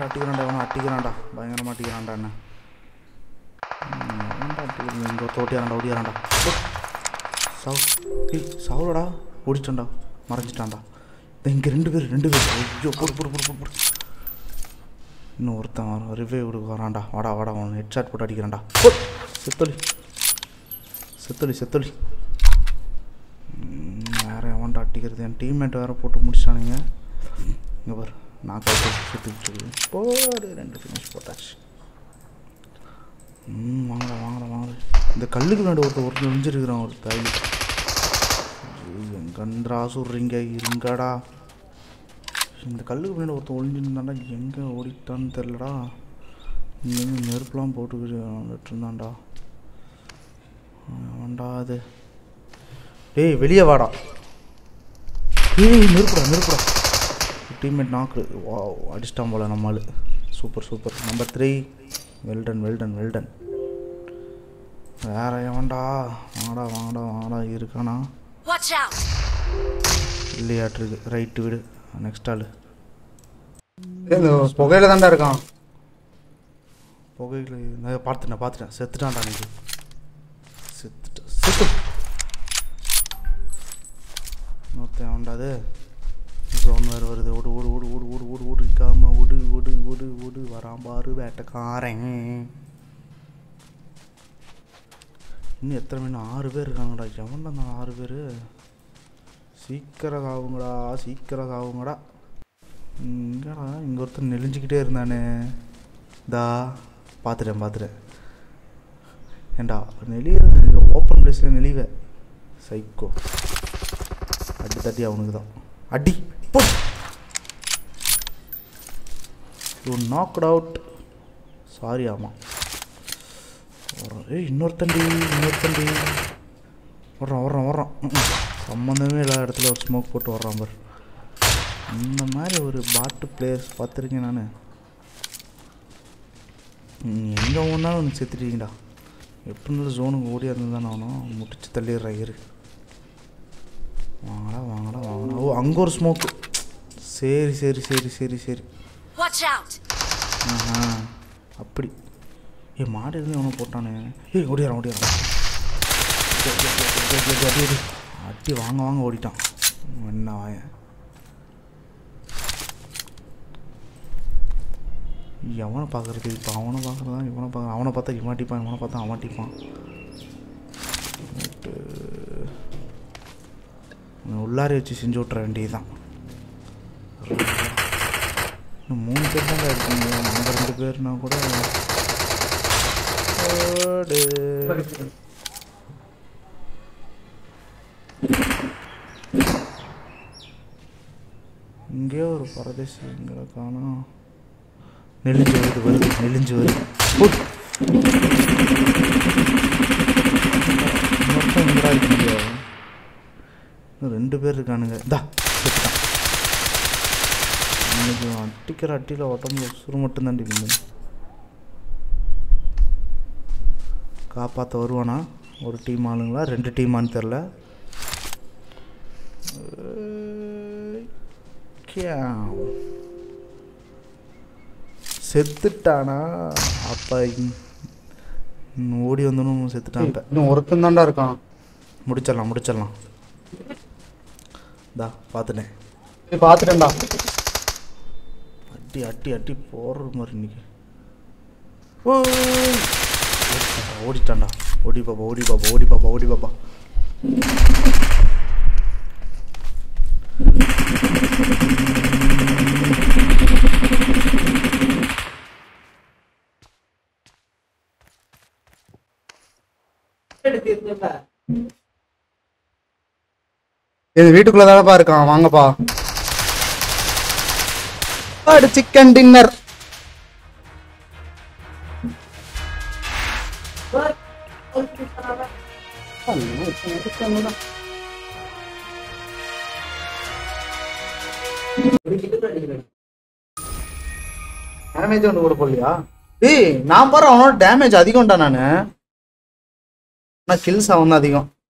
எவன்டா அட்டிக்கிறான்டா எவனா அட்டிக்கிறான்டா பயங்கரமாக அட்டிக்கிறான்டா என்ன ம், எவன்டா அட்டிக்கிறான் இங்கே ஒருத்த ஓட்டியாரான்டா ஓடியாரான்டா சவு ஏய் சவுலடா ஓடிட்டான்டா மறைஞ்சிட்டான்டா இங்கே ரெண்டு பேர் ரெண்டு பேர் ஐயோ போடு போடு போடு போடு போடு இன்னும் ஒருத்தன் வரான் ரிவே கொடுக்க வரான்டா வாடா வாடா அவன் ஹெட் ஷாட் போட்டு அடிக்கிறான்டா போடு. செத்தொலி செத்தொலி செத்தொலி ம், வேற எவன்டா அடிக்கிறது என் டீம்மேட் வேற போட்டு முடிச்சிட்டானுங்க இங்கே பாரு நான் கை சுற்றிக்கிட்டு இருக்கு போடு ரெண்டு ஃபினிஷ் போட்டாச்சு ம் வாங்கடா வாங்கடா வாங்கடா இந்த கல்லுக்கு வேண்ட ஒருத்தர் ஒருத்தர் விழிஞ்சிருக்கிறான் ஒரு தாய் எங்கன்றா சொல்கிறீங்க இருங்கடா இந்த கல்லுக்கு பின்னாடி ஒருத்தன் ஒளிஞ்சிருந்தாண்டா எங்கே ஓடிட்டான்னு தெரிலடா இங்கே நெருப்புலாம் போட்டுக்கிட்டு இருந்தான்டா அவன்டா அது டேய் வெளியே வாடா ஏய் நெருப்புடா நெருப்புடா டீம்மேட் நாக்கு வா அடிச்சிட்டான் போல நம்மால் super super number three well done well done well done வேற எவன்டா வாங்கடா வாங்கடா வாங்கடா இருக்கானா Watch out! இல்லையாட்டிருக்கு ரைட்டு விடு நெக்ஸ்ட் ஆள் இந்த புகையில தான்டா இருக்கான் புகையில் நான் பார்த்துட்டேன் பார்த்துட்டேன் செத்துட்டான்டா அன்னைக்கு செத்துட்டு செத்து இன்னொருத்தன் அவன்டாது ஜோன் வேறு வருது ஓடு ஓடு ஓடு ஓடு ஓடு ஓடு ஓடு இருக்காம ஓடு ஓடு ஓடு ஓடு வரான் பாரு வேட்டைக்காரன் இன்னும் எத்தனை மணி ஆறு பேர் இருக்காங்கடா எவன்டா அந்த ஆறு பேர் சீக்கிரம் ஆகுங்கடா சீக்கிரம் ஆகுங்கடா இங்கடா இங்கே ஒருத்தன் நெளிஞ்சிக்கிட்டே இருந்தானே தா பார்த்துட்டேன் பார்த்துட்டேன் ஏண்டா நெளிய ஓப்பன் பிளேஸில் நெளிவ சைக்கோ அடி தட்டி அவனுக்கு தான் அடி போ யூ நாக்ட் அவுட் சாரி ஆமாம் வர்றான் ஏய் இன்னொருத்தண்டி இன்னொருத்தண்டி வர்றான் வர்றான் வர்றான் ம்ம். சம்மந்தமே இல்லாத இடத்துல ஒரு ஸ்மோக் போட்டு வர்றான் பாரு இந்த மாதிரி ஒரு பாட்டு பிளேயர்ஸ் பார்த்துருக்கேன் நான் எங்கே ஒன்றாலும் ஒன்று செத்துட்டீங்கடா எப்படி இருந்தாலும் ஜோனுக்கு ஓடியா இருந்து தானே ஆகணும் முட்டிச்சு தள்ளிடுறா இரு வாங்கடா வாங்கடா வாங்கடா ஓ அங்கே ஒரு ஸ்மோக்கு சரி சரி சரி சரி சரி Watch out! ஆஹா அப்படி ஏ மாடு எதுவும் எவனோ போட்டானே ஏய் ஓடியாரான் ஓடியாரான் அடி, அடி, அடி, அடி, அடி, அடி. அடி வாங்க வாங்க ஓடிட்டான் என்ன வாயன் எவனை பார்க்குறது இப்போ அவனை பார்க்குறதா இவனை பார்க்குறான் அவனை பார்த்தா இவன் அடிப்பான் இவனை பார்த்தா அவன் அடிப்பான் ரைட்டு. இவனை உள்ளாரே வச்சு செஞ்சு விட்ற வேண்டியதுதான் இன்னும் மூணு பேர் தான் இருக்கீங்க நம்ம ரெண்டு பேர்னா கூட ஓடு. இங்கேயோ ஒரு பரதேசி எங்களை காணோம் நெலிஞ்சு வருது வருது நெலிஞ்சு வருது போடு. இன்னொருத்தன் எங்கடா இருக்கீங்க இன்னும் ரெண்டு பேர் இருக்கானுங்க இந்தா செத்துட்டான் இன்னைக்கு அவன் அடிக்கிற அட்டியில் உடம்புல சுரு மட்டும்தான் அடிக்கணும் காப்பாற்ற வருவானா ஒரு டீம் ஆளுங்களா ரெண்டு டீமான்னு தெரில செத்துட்டானா அப்பா இங்- இன்னும் ஓடி வந்தனும் செத்துட்டான் இப்போ இன்னும் ஒருத்தன் தான்டா இருக்கான் முடிச்சிடலாம் முடிச்சிடலாம் தா பார்த்துட்டேன் போய் பார்த்துட்டேன்டா அட்டி அட்டி அட்டி போடுற மாதிரி இன்னைக்கு ஓய்! ஓடிட்டான்டா, ஓடிட்டான்டா ஓடி பாப்பா ஓடி பாப்பா ஓடி பாப்பா ஓடி பாப்பா இது வீட்டுக்குள்ள தானப்பா இருக்கான் வாங்கப்பா சிக்கன் டின்னர் டேமேஜ் ஒன்று கூட போடலையா டேய் நான் பாரு அவனோட டேமேஜ் அதிகம்டா நானு நான் கில்ஸ் அவன் தான் அதிகம்